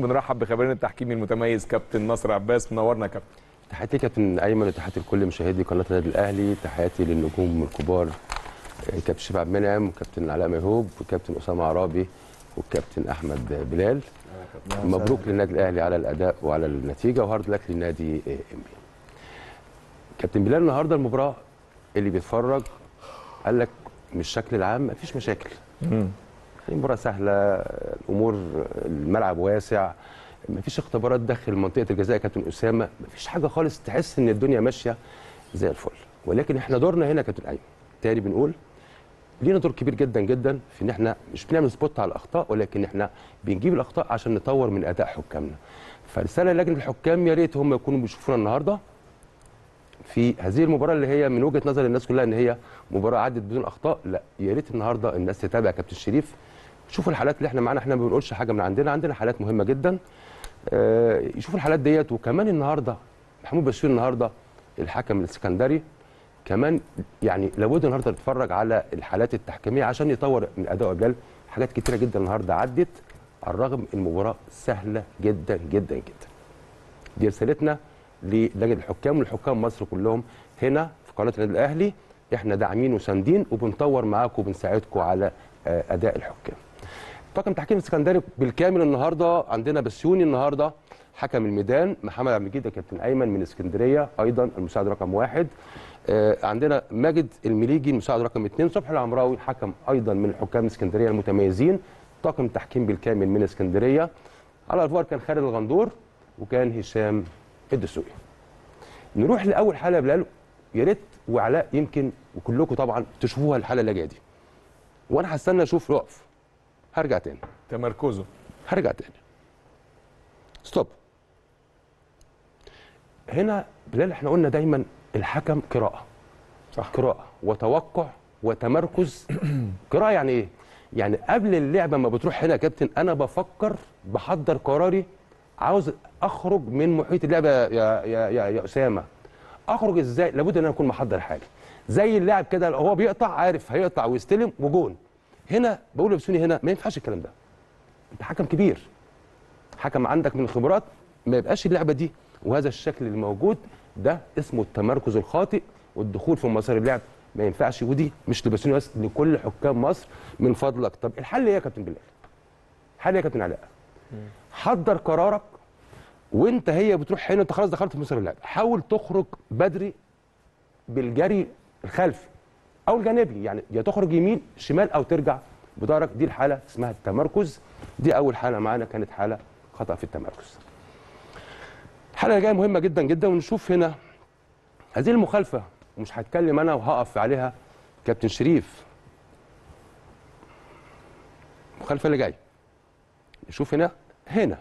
بنرحب بخبيرنا التحكيمي المتميز كابتن نصر عباس منورنا يا كابتن تحياتي كابتن ايمن وتحياتي لكل مشاهدي قناه النادي الاهلي تحياتي للنجوم الكبار كابتن شريف عبد المنعم وكابتن علاء ميهوب وكابتن اسامه عرابي والكابتن احمد بلال مبروك للنادي الاهلي على الاداء وعلى النتيجه وهارد لك للنادي امبي كابتن بلال النهارده المباراه اللي بيتفرج قال لك من الشكل العام مفيش مشاكل يعني المباراه سهله الامور الملعب واسع مفيش اختبارات داخل منطقه الجزاء يا كابتن اسامه مفيش حاجه خالص تحس ان الدنيا ماشيه زي الفل ولكن احنا دورنا هنا يا كابتن ايمن تاني بنقول لينا دور كبير جدا جدا في ان احنا مش بنعمل سبوت على الاخطاء ولكن احنا بنجيب الاخطاء عشان نطور من اداء حكامنا فرساله لجنه الحكام يا ريت هم يكونوا بيشوفونا النهارده في هذه المباراه اللي هي من وجهه نظر الناس كلها ان هي مباراه عدت بدون اخطاء لا يا ريت النهارده الناس تتابع كابتن شريف شوفوا الحالات اللي احنا معانا احنا ما بنقولش حاجه من عندنا عندنا حالات مهمه جدا آه يشوفوا الحالات ديت وكمان النهارده محمود بشير النهارده الحكم الاسكندري كمان يعني لابد النهارده نتفرج على الحالات التحكيميه عشان يطور من اداء بلال حاجات كتيره جدا النهارده عدت على الرغم المباراه سهله جدا جدا جدا دي رسالتنا للجنه الحكام والحكام مصر كلهم هنا في قناه النادي الاهلي احنا داعمين وساندين وبنطور معاكم وبنساعدكم على اداء الحكام. طاقم تحكيم الاسكندري بالكامل النهارده عندنا بسيوني النهارده حكم الميدان محمد عبد المجيد كابتن ايمن من اسكندريه ايضا المساعد رقم واحد آه عندنا ماجد المليجي المساعد رقم اثنين صبحي العمراوي حكم ايضا من حكام اسكندريه المتميزين طاقم تحكيم بالكامل من اسكندريه على الفار كان خالد الغندور وكان هشام الدسوقي نروح لاول حاله يا بلال يا ريت وعلاء يمكن وكلكم طبعا تشوفوها الحاله اللي جايه دي وانا هستنى اشوف يقف هرجع تاني تمركزه هرجع تاني ستوب هنا بلال احنا قلنا دايما الحكم قراءه صح قراءه وتوقع وتمركز قراءه يعني ايه يعني قبل اللعبه ما بتروح هنا يا كابتن انا بفكر بحضر قراري عاوز اخرج من محيط اللعبه يا يا يا, يا اسامه اخرج ازاي لابد ان انا اكون محضر حالي زي اللاعب كده هو بيقطع عارف هيقطع ويستلم وجون هنا بقول لبسوني هنا ما ينفعش الكلام ده انت حكم كبير حكم عندك من الخبرات ما يبقاش اللعبه دي وهذا الشكل اللي موجود ده اسمه التمركز الخاطئ والدخول في مسار اللعب ما ينفعش ودي مش لبسوني بس لكل حكام مصر من فضلك طب الحل ايه يا كابتن بلال الحل ايه يا كابتن علاء حضر قرارك وانت هي بتروح هنا انت خلاص دخلت في مسار اللعب حاول تخرج بدري بالجري الخلفي او الجانبي يعني يا تخرج يمين شمال او ترجع بظهرك دي الحاله اسمها التمركز دي اول حاله معانا كانت حاله خطا في التمركز الحاله اللي جايه مهمه جدا جدا ونشوف هنا هذه المخالفه ومش هتكلم انا وهقف عليها كابتن شريف المخالفه اللي جايه نشوف هنا هنا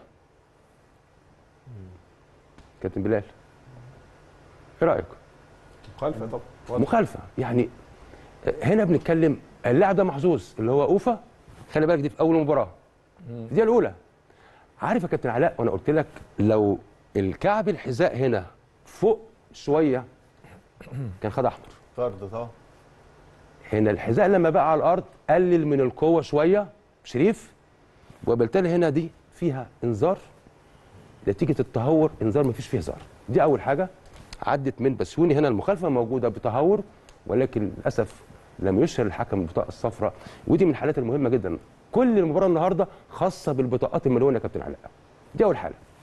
كابتن بلال ايه رايك مخالفه طبعا مخالفه يعني هنا بنتكلم اللاعب ده محظوظ اللي هو اوفا خلي بالك دي في اول مباراه دي الاولى عارف يا كابتن علاء وانا قلت لك لو الكعب الحذاء هنا فوق شويه كان خد احمر فرد طبعا هنا الحذاء لما بقى على الارض قلل من القوه شويه شريف وبالتالي هنا دي فيها انذار نتيجه التهور انذار مفيش فيه هزار دي اول حاجه عدت من بسيوني هنا المخالفه موجوده بتهور ولكن للاسف لم يشهر الحكم البطاقه الصفراء ودي من الحالات المهمه جدا كل المباراه النهارده خاصه بالبطاقات الملونه يا كابتن علاء دي اول حاله